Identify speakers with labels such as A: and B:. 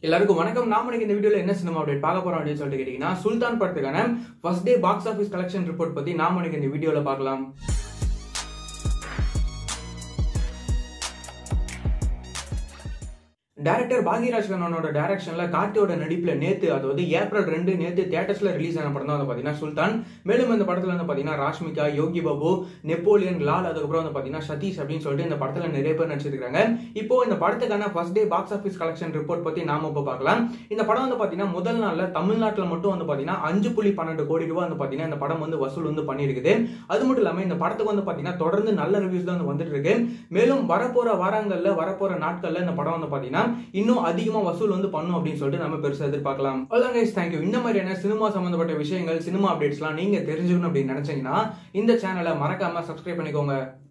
A: எல்லாருக்கும் வணக்கம் நாம இன்னைக்கு இந்த வீடியோல என்ன சினிமா அப்டேட் பார்க்க போறோம் அப்படின்னு சொல்லிட்டு கேட்டீங்கன்னா சுல்தான் படத்துக்கான first day box office collection report பத்தி நாம இன்னைக்கு இந்த வீடியோல பார்க்கலாம் டைரக்டர் பாகியராஜ் கண்ணனோட டைரக்ஷன்ல கார்த்தியோட நடிப்புல நேத்து அதாவது ஏப்ரல் ரெண்டு நேத்து தியேட்டர்ஸ்ல ரிலீஸ் ஆன படம் தான் வந்து பாத்தீங்கன்னா சுல்தான் மேலும் இந்த படத்துல வந்து பாத்தீங்கன்னா ராஷ்மிகா யோகி பாபு நெப்போலியன் லால் அதுக்கப்புறம் வந்து பாத்தீங்கன்னா சதீஷ் அப்படின்னு சொல்லிட்டு இந்த படத்துல நிறைய பேர் நடிச்சிருக்காங்க இப்போ இந்த படத்துக்கான first day box office collection report பத்தி நாம இப்போ பார்க்கலாம் இந்த படம் வந்து பாத்தீங்கன்னா முதல் நாள்ல தமிழ்நாட்டுல மட்டும் வந்து பாத்தீங்கன்னா அஞ்சு புள்ளி பன்னெண்டு கோடி ரூபாய் வந்து பாத்தீங்கன்னா இந்த படம் வந்து வசூல் வந்து பண்ணியிருக்குது அது மட்டும் இல்லாம இந்த படத்துக்கு வந்து பாத்தீங்கன்னா தொடர்ந்து நல்ல ரிவ்யூஸ் தான் வந்து வந்துட்டு இருக்கு மேலும் வரப்போற வாரங்கள்ல வரப்போற நாட்கள்ல இந்த படம் வந்து பாத்தீங்கன்னா இன்னும் அதிகமா வசூல் வந்து பண்ணும் அப்படின்னு சொல்லிட்டு நம்ம பெருசா எதிர்பார்க்கலாம் அதான் கைஸ் தேங்க்யூ இந்த மாதிரியான சினிமா சம்பந்தப்பட்ட விஷயங்கள் சினிமா அப்டேட்ஸ்லாம் நீங்க தெரிஞ்சுக்கணும் அப்படின்னு நினைச்சீங்கன்னா இந்த சேனலை மறக்காம சப்ஸ்கிரைப் பண்ணிக்கோங்க